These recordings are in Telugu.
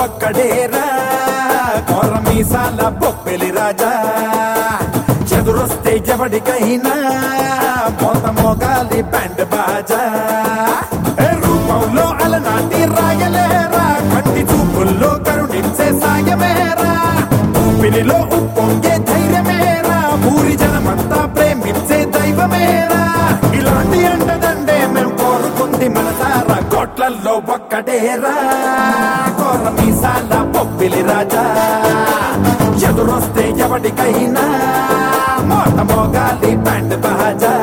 ఒక్కడేరా కొర మీసాల బొప్పెలి రాజా ఎదురొస్తే ఎవడికైనా మోత మోగాలి బ్యాండ్ బాజా ఏ రూపంలో అలనాటి రాయలేరా కంటి చూపుల్లో కరుణించే సాయమేరా ఊపిరిలో ఉప్పొంగే ధైర్యమేరా ఊరి జనమంతా ప్రేమించే దైవమేరా ఇలాంటి అండదండే మేం కోరుకుంది మనసారా కోట్లల్లో ఒక్కటేరా కోర మీసాల పొప్పిలి రాజా ఎదురొస్తే ఎవడికైనా మోత మోగాలి బ్యాండ్ బాజా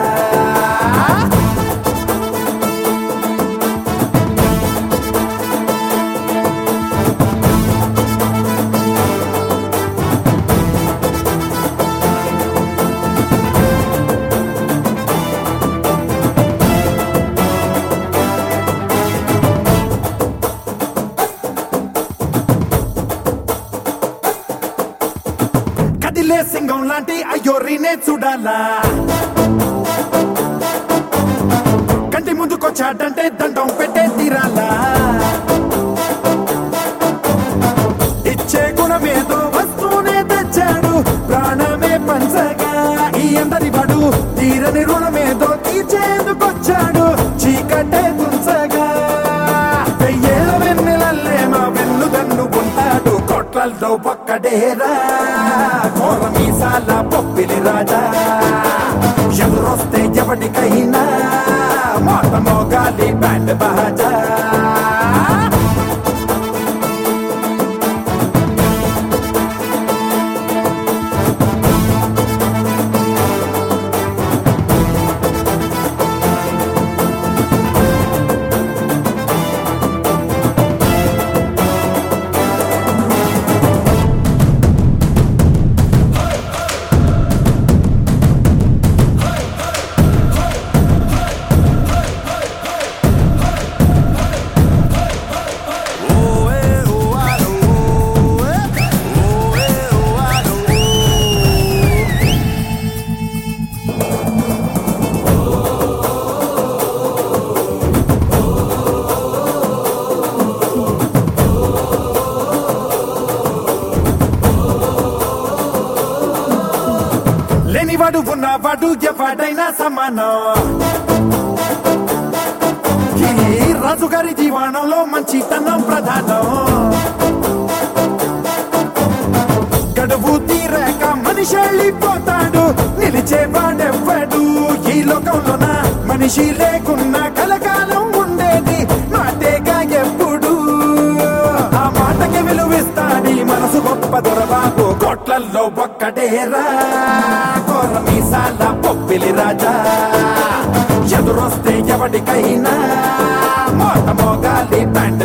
కదిలే సింగం లాంటి అయ్యోరినే చూడాలా కంటి ముందుకొచ్చాడంటే దండం పెట్టే తీరాలా ఇచ్చే గుణమేదో వస్తూనే తెచ్చాడు ప్రాణమే పంచగా ఈ అందరి వాడు తీరని రుణమేదో తీర్చేందుకొచ్చాడు చీకటే తుంచగా వెయ్యేళ్ళ వెన్నెలల్లే మా వెన్నుదన్ను ఉంటాడు కొట్లల్లో ఒక్కడేరా కోర మీసాల పొప్పిలి రాజా ఎదురొస్తే ఎవడికైనా మాట మోగాలి బ్యాండ్ బాజా లేనివాడు ఉన్నవాడు ఎవడైనా సమానం ఈ రాజుగారి జీవనంలో మంచితనం ప్రధానం గడువు తీరాక మనిషి వెళ్ళిపోతాడు నిలిచేవాడెవ్వడు ఈ లోకంలోన మనిషి లేకున్నా కలకాలం ఉండేది మాటేగా ఎప్పుడు ఆ మాటకి విలువిస్తాడి మనసు గొప్ప దొరబాబు కోట్లల్లో ఒక్కటేరా కోర మీసాల పొప్పిలి రాజా ఎదురొస్తే ఎవడికైనా మోత మోగాలి బ్యాండ్